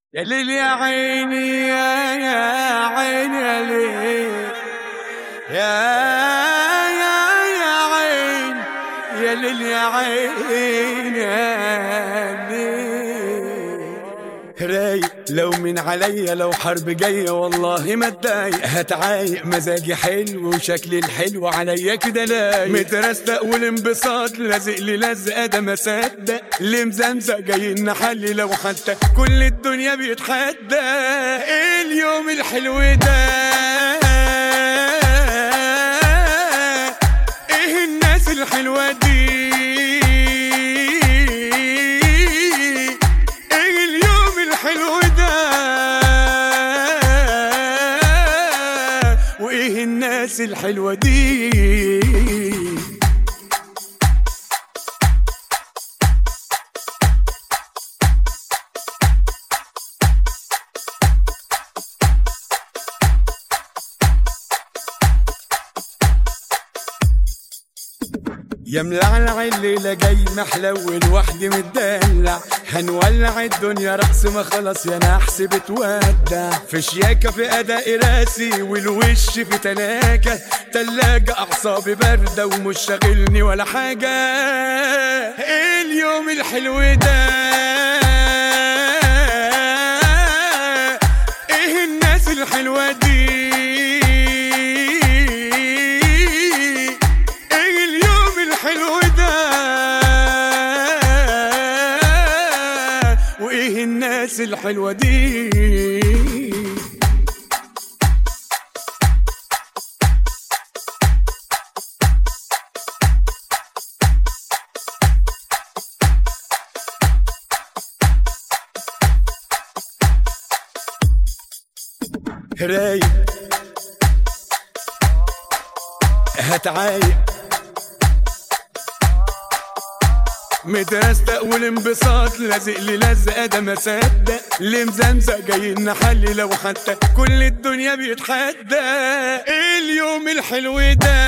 يا ليل يا عيني يا يا عيني يا ليل يا يا يا عين يا ليل يا عين يا ليل رايق لو من عليا لو حرب جاية والله ما اتضايق هتعايق مزاجي حلو وشكلي الحلو عليا كده لايق مترستق والانبساط لازق لي لزقة ده ما صدق اللي مزمزق جاي نحلي لو حتى كل الدنيا بيتحدى إيه اليوم الحلو ده ايه الناس الحلوة دي ايه اليوم الحلو ده وايه الناس الحلوة دي يا ملعلع الليلة جاي محلول وحدي متدلع هنولع الدنيا رقص ما خلاص يا نحس بتودع في شياكة في أداء راسي والوش في تلاجة تلاجة أعصابي باردة ومش شاغلني ولا حاجة إيه اليوم الحلو ده ايه الناس الحلوة دي ايه اليوم الحلو ده وايه الناس الحلوة دي رايق هتعايق مترستق والانبساط لازق لي لزقه ده ما صدق اللي مزمزق جاي نحلي لو حتى كل الدنيا بيتحدى ايه اليوم الحلو ده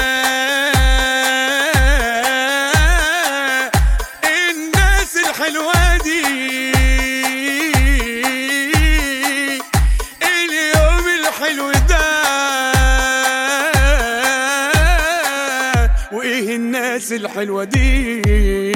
الناس الحلوة دي اليوم الحلو ده وايه الناس الحلوة دي